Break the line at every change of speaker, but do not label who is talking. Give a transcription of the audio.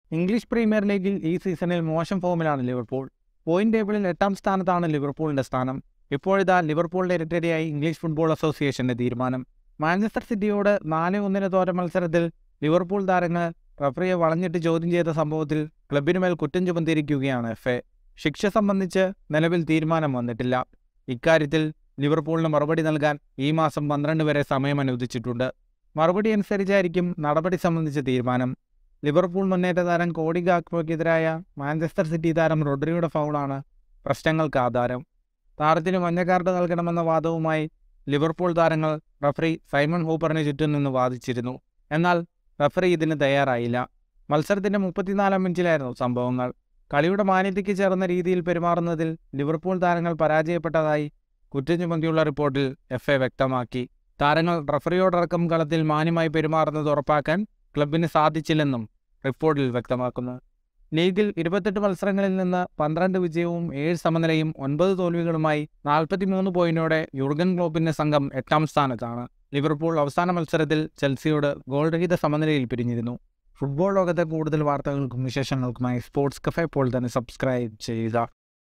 English premier ലീഗിൽ ഈ സീസണിൽ മോശം ഫോമിലാണ് ലിവർപൂൾ പോയിന്റ് ടേബിളിൽ എട്ടാം സ്ഥാനത്താണ് ലിവർപൂളിന്റെ സ്ഥാനം ഇപ്പോഴിതാ ലിവർപൂളിന്റെ ഇരട്ടടിയായി ഇംഗ്ലീഷ് ഫുട്ബോൾ അസോസിയേഷന്റെ തീരുമാനം മാഞ്ചസ്റ്റർ സിറ്റിയോട് നാല് ഒന്നിന് തോറ്റ മത്സരത്തിൽ ലിവർപൂൾ താരങ്ങൾ റഫറിയെ വളഞ്ഞിട്ട് ചോദ്യം ചെയ്ത സംഭവത്തിൽ ക്ലബിനുമേൽ കുറ്റം ചുമത്തിയിരിക്കുകയാണ് എഫ് എ ശിക്ഷ സംബന്ധിച്ച് നിലവിൽ തീരുമാനം വന്നിട്ടില്ല ഇക്കാര്യത്തിൽ ലിവർപൂളിന് മറുപടി നൽകാൻ ഈ മാസം പന്ത്രണ്ട് വരെ സമയം അനുവദിച്ചിട്ടുണ്ട് മറുപടി അനുസരിച്ചായിരിക്കും നടപടി സംബന്ധിച്ച തീരുമാനം ലിവർപൂൾ മുന്നേറ്റ താരം കോടി ഗാക്പോക്കെതിരായ മാഞ്ചസ്റ്റർ സിറ്റി താരം റൊഡ്രിയുടെ ഫൗളാണ് പ്രശ്നങ്ങൾക്ക് ആധാരം താരത്തിന് മഞ്ഞ കാർഡ് നൽകണമെന്ന വാദവുമായി ലിവർപൂൾ താരങ്ങൾ റഫറി സൈമൺ ഹൂപ്പറിന് ചുറ്റും നിന്ന് വാദിച്ചിരുന്നു എന്നാൽ റഫറി ഇതിന് തയ്യാറായില്ല മത്സരത്തിന്റെ മുപ്പത്തിനാലാം മിനിറ്റിലായിരുന്നു സംഭവങ്ങൾ കളിയുടെ മാന്യതയ്ക്ക് ചേർന്ന രീതിയിൽ പെരുമാറുന്നതിൽ ലിവർപൂൾ താരങ്ങൾ പരാജയപ്പെട്ടതായി കുറ്റം ചുമത്തിയുള്ള റിപ്പോർട്ടിൽ എഫ് എ വ്യക്തമാക്കി താരങ്ങൾ റഫറിയോടക്കം കളത്തിൽ മാന്യമായി പെരുമാറുന്നത് ഉറപ്പാക്കാൻ ക്ലബിന് സാധിച്ചില്ലെന്നും റിപ്പോർട്ടിൽ വ്യക്തമാക്കുന്നു ലീഗിൽ ഇരുപത്തെട്ട് മത്സരങ്ങളിൽ നിന്ന് പന്ത്രണ്ട് വിജയവും ഏഴ് സമനിലയും ഒൻപത് തോൽവികളുമായി നാൽപ്പത്തിമൂന്ന് പോയിന്റോടെ യുർഗൻ ക്ലോപ്പിന്റെ സംഘം എട്ടാം സ്ഥാനത്താണ് ലിവർപൂൾ അവസാന മത്സരത്തിൽ ചെൽസിയോട് ഗോൾ രഹിത സമനിലയിൽ പിരിഞ്ഞിരുന്നു ഫുട്ബോൾ ലോകത്തെ കൂടുതൽ വാർത്തകൾക്കും വിശേഷങ്ങൾക്കുമായി സ്പോർട്സ് കഫേ പോൾ തന്നെ സബ്സ്ക്രൈബ് ചെയ്യുക